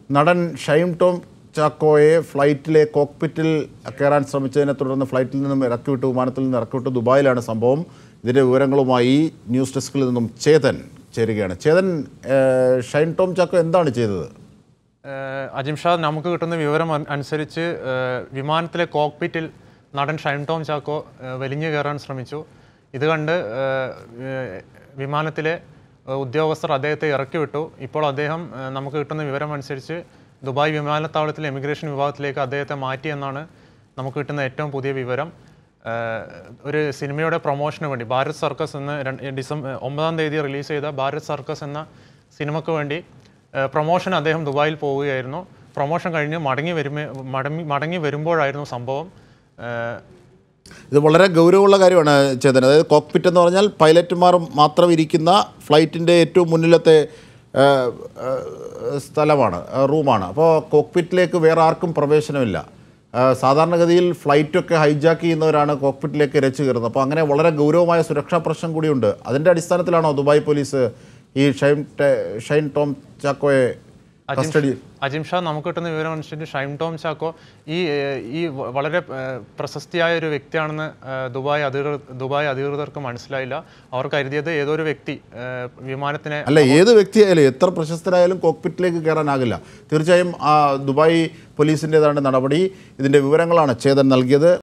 നടൻ ഷൈം ടോം ചാക്കോയെ ഫ്ലൈറ്റിലെ കോക്പിറ്റിൽ കയറാൻ ശ്രമിച്ചതിനെ തുടർന്ന് ഫ്ലൈറ്റിൽ നിന്നും ഇറക്കിവിട്ടു വിമാനത്തിൽ നിന്ന് ഇറക്കിവിട്ടു ദുബായിലാണ് സംഭവം ഇതിൻ്റെ വിവരങ്ങളുമായി ന്യൂസ് ഡെസ്കിൽ നിന്നും ചേതൻ ചേരുകയാണ് ചേതൻ ഏഹ്, ഷൈൻ ടോം ചാക്കോ എന്താണ് ചെയ്തത് ഏഹ് അജിം ഷാ നമുക്ക് കിട്ടുന്ന വിവരം അൻ- അനുസരിച്ച് ഏഹ് വിമാനത്തിലെ കോക്പിറ്റിൽ നടൻ ഷൈൻ ടോം ചാക്കോ ഏഹ് വലിഞ്ഞു കയറാൻ ശ്രമിച്ചു ഇത് കണ്ട് ഏഹ് ഏഹ് വിമാനത്തിലെ ഏഹ് ഉദ്യോഗസ്ഥർ അദ്ദേഹത്തെ ഇറക്കി വിട്ടു ഇപ്പോൾ അദ്ദേഹം ഏഹ് നമുക്ക് കിട്ടുന്ന വിവരം അനുസരിച്ച് ദുബായ് വിമാനത്താവളത്തിലെ എമിഗ്രേഷൻ വിഭാഗത്തിലേക്ക് അദ്ദേഹത്തെ മാറ്റി എന്നാണ് നമുക്ക് കിട്ടുന്ന ഏറ്റവും പുതിയ വിവരം ഏഹ് ഒരു സിനിമയുടെ പ്രൊമോഷന് വേണ്ടി ഭാരത് സർക്കസ് എന്ന രണ്ട് ഡിസംബർ ഒമ്പതാം തീയതി റിലീസ് ചെയ്ത ഭാരത് സർക്കസ് എന്ന സിനിമയ്ക്ക് വേണ്ടി ഏഹ് പ്രൊമോഷൻ അദ്ദേഹം ദുബായിൽ പോവുകയായിരുന്നു പ്രൊമോഷൻ കഴിഞ്ഞ് മടങ്ങി വരുമേ മടങ്ങി മടങ്ങി വരുമ്പോഴായിരുന്നു സംഭവം ഏഹ് ഇത് വളരെ ഗൗരവമുള്ള കാര്യമാണ് ചേതൻ അതായത് കോക്പിറ്റ് എന്ന് പറഞ്ഞാൽ പൈലറ്റുമാർ മാത്രം ഇരിക്കുന്ന ഫ്ലൈറ്റിൻ്റെ ഏറ്റവും മുന്നിലത്തെ ഏഹ്, ഏഹ്, സ്ഥലമാണ് ഏഹ്, റൂമാണ് അപ്പോൾ കോക്പിറ്റിലേക്ക് വേറെ ആർക്കും പ്രവേശനമില്ല ഏഹ്, സാധാരണഗതിയിൽ ഫ്ലൈറ്റൊക്കെ ഹൈജാക്ക് ചെയ്യുന്നവരാണ് കോക്പിറ്റിലേക്ക് ഇരച്ചു കയറുന്നത് അപ്പോൾ അങ്ങനെ വളരെ ഗൗരവമായ സുരക്ഷാ പ്രശ്നം കൂടിയുണ്ട് അതിൻ്റെ അടിസ്ഥാനത്തിലാണോ ദുബായ് പോലീസ് ഈ ഷൈൻ ടെ- ഷൈൻ ടോം ചാക്കോയെ കസ്റ്റഡി അജിം ഷാ നമുക്ക് കിട്ടുന്ന വിവരം അനുസരിച്ച് ഷൈം ടോം ചാക്കോ ഈ ഏഹ് ഈ വ- വളരെ ഏഹ് പ്രശസ്തിയായ ഒരു വ്യക്തിയാണെന്ന് ഏഹ് ദുബായ് അധികൃതർ ദുബായ് അധികൃതർക്ക് മനസ്സിലായില്ല അവർ കരുതിയത് ഏതോ ഒരു വ്യക്തി ഏഹ് വിമാനത്തിനെ അല്ല ഏത് വ്യക്തിയായാലും എത്ര പ്രശസ്തരായാലും കോക്പിറ്റിലേക്ക് കയറാനാകില്ല തീർച്ചയായും ആ ദുബായ് പോലീസിൻ്റെതാണ് നടപടി ഇതിൻ്റെ വിവരങ്ങളാണ് ചേതൻ നൽകിയത്